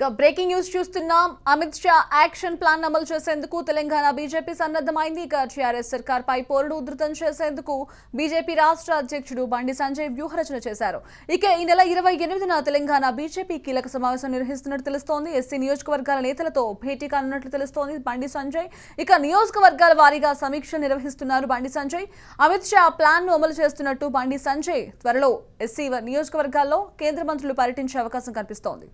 ఇక breaking news చూస్తున్నాం Amit Shah action plan అమలు చేసేందుకు తెలంగాణ బీజేపీ సన్నద్ధమైంది ఇక టీఆర్ఎస్ సర్కార్ పై పోరుడు ఉధృతం చేసేందుకు బీజేపీ రాష్ట్ర అధ్యక్షుడు బండి సంజయ్ వ్యూహరచన చేశారు ఇక ఈ నెల ఇరవై ఎనిమిదిన తెలంగాణ బీజేపీ కీలక సమావేశం నిర్వహిస్తున్నట్టు తెలుస్తోంది ఎస్సీ నియోజకవర్గాల నేతలతో భేటీ కానున్నట్లు తెలుస్తోంది బండి సంజయ్ ఇక నియోజకవర్గాల వారీగా సమీక్ష నిర్వహిస్తున్నారు బండి సంజయ్ అమిత్ షా ప్లాన్ ను అమలు చేస్తున్నట్టు బండి సంజయ్ త్వరలో ఎస్సీ నియోజకవర్గాల్లో కేంద్ర మంత్రులు పర్యటించే అవకాశం కనిపిస్తోంది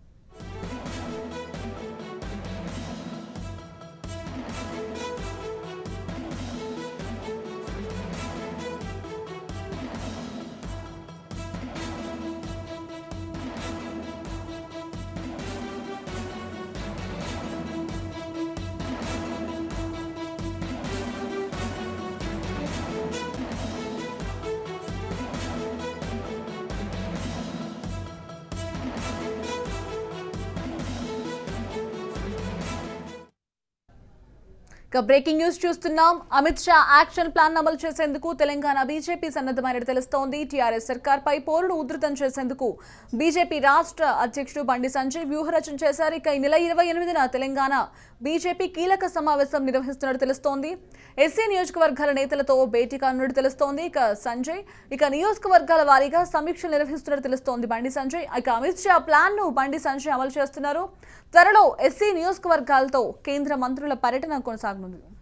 ఇక బ్రేకింగ్ న్యూస్ చూస్తున్నాం అమిత్ షా యాక్షన్ ప్లాన్ అమలు చేసేందుకు తెలంగాణ బీజేపీ సన్నద్ధమైనట్టు తెలుస్తోంది టీఆర్ఎస్ సర్కార్ పై పోరును ఉధృతం చేసేందుకు బీజేపీ రాష్ట్ర అధ్యక్షుడు బండి సంజయ్ వ్యూహరచన చేశారు ఇక ఈ నెల ఇరవై ఎనిమిదిన తెలంగాణ బీజేపీ కీలక సమావేశం నిర్వహిస్తున్నట్టు తెలుస్తోంది ఎస్సీ నియోజకవర్గాల నేతలతో భేటీ కానున్నట్టు తెలుస్తోంది ఇక సంజయ్ ఇక నియోజకవర్గాల వారీగా సమీక్షలు నిర్వహిస్తున్నట్టు తెలుస్తోంది బండి సంజయ్ ఇక అమిత్ షా ప్లాన్ ను బండి సంజయ్ అమలు చేస్తున్నారు త్వరలో ఎస్సీ నియోజకవర్గాలతో కేంద్ర మంత్రుల పర్యటన కొనసాగనుంది